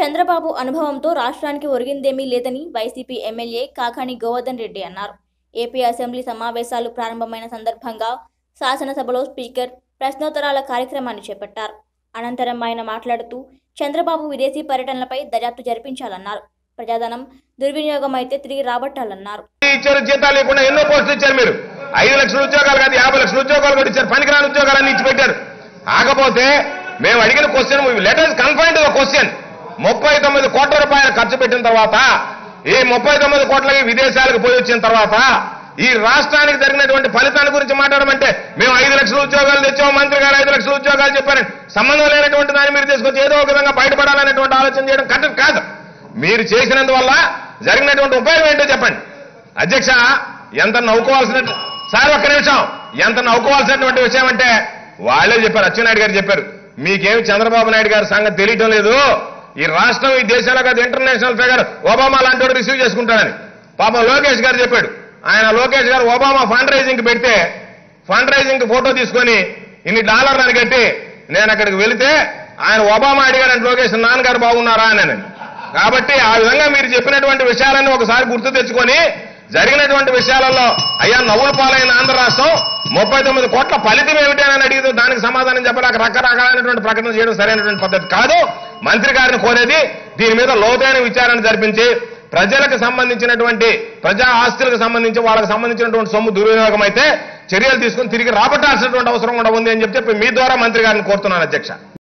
చంద్రబాబు అనుభవంతో రాష్ట్రానికి ఒరిగిందేమీ లేదని వైసీపీ ఎమ్మెల్యే కాకాని గోవర్ధన్ రెడ్డి అన్నారు ఏపీ అసెంబ్లీ సమావేశాలు ప్రారంభమైన సందర్భంగా శాసనసభలో స్పీకర్ ప్రశ్నోత్తరాల కార్యక్రమాన్ని చేపట్టారు అనంతరం ఆయన మాట్లాడుతూ చంద్రబాబు విదేశీ పర్యటనలపై దర్యాప్తు జరిపించాలన్నారు ప్రజాధనం దుర్వినియోగం అయితే తిరిగి రాబట్టాలన్నారు ఇచ్చారు జీతాలు లేకుండా ఎన్నో పోస్టులు ఇచ్చారు మీరు ఐదు లక్షల ఉద్యోగాలు కాదు యాభై లక్షల ఉద్యోగాలు కూడా ఇచ్చారు పనికిరాని ఉద్యోగాలన్నీ ఇచ్చి పెట్టారు కాకపోతే మేము అడిగిన question letters confine to question ముప్పై తొమ్మిది కోట్ల రూపాయలు ఖర్చు పెట్టిన తర్వాత ఈ ముప్పై తొమ్మిది కోట్లకి విదేశాలకు పోయి వచ్చిన తర్వాత ఈ రాష్ట్రానికి జరిగినటువంటి ఫలితాన్ని గురించి మాట్లాడమంటే మేము ఐదు లక్షల ఉద్యోగాలు తెచ్చాము మంత్రి గారు ఐదు లక్షల ఉద్యోగాలు చెప్పారని సంబంధం లేనటువంటి దాన్ని మీరు తీసుకొచ్చి ఏదో ఒక విధంగా బయటపడాలనేటువంటి ఆలోచన చేయడం కరెక్ట్ కాదు మీరు చేసినందువల్ల జరిగినటువంటి ఉపయోగం ఏంటో చెప్పండి అధ్యక్ష ఎంత నవ్వుకోవాల్సిన సార్ ఒక్క నిమిషం ఎంత నవ్వుకోవాల్సినటువంటి విషయం అంటే వాళ్ళే చెప్పారు అచ్చెన్నాయుడు గారు చెప్పారు మీకేమి చంద్రబాబు నాయుడు గారి సంగతి తెలియటం లేదు ఈ రాష్ట్రం ఈ దేశంలో కాదు ఇంటర్నేషనల్ ఫిగర్ ఒబామా లాంటి వాడు రిసీవ్ చేసుకుంటాడని పాపం లోకేష్ గారు చెప్పాడు ఆయన లోకేష్ గారు ఒబామా ఫండ్ రైజింగ్ పెడితే ఫండ్ రైజింగ్ ఫోటో తీసుకొని ఇన్ని డాలర్లను కట్టి నేను అక్కడికి వెళితే ఆయన ఒబామా అడిగాడంటే లోకేష్ నాన్నగారు బాగున్నారా అని కాబట్టి ఆ విధంగా మీరు చెప్పినటువంటి విషయాలన్నీ ఒకసారి గుర్తు తెచ్చుకొని జరిగినటువంటి విషయాలలో అయ్యా నవ్వుల పాలైన ఆంధ్ర రాష్ట్రం ముప్పై తొమ్మిది కోట్ల ఫలితం ఏమిటి అని అడిగితే దానికి సమాధానం చెప్పలేక రకరకాలైనటువంటి ప్రకటన చేయడం సరైనటువంటి పద్ధతి కాదు మంత్రి గారిని కోరేది దీని మీద లోతైన విచారణ జరిపించి ప్రజలకు సంబంధించినటువంటి ప్రజా ఆస్తులకు సంబంధించి వాళ్ళకి సంబంధించినటువంటి సొమ్ము దుర్వినియోగం అయితే చర్యలు తీసుకుని తిరిగి రాబట్టాల్సినటువంటి అవసరం కూడా ఉంది అని చెప్పి మీ ద్వారా మంత్రి గారిని కోరుతున్నాను అధ్యక్ష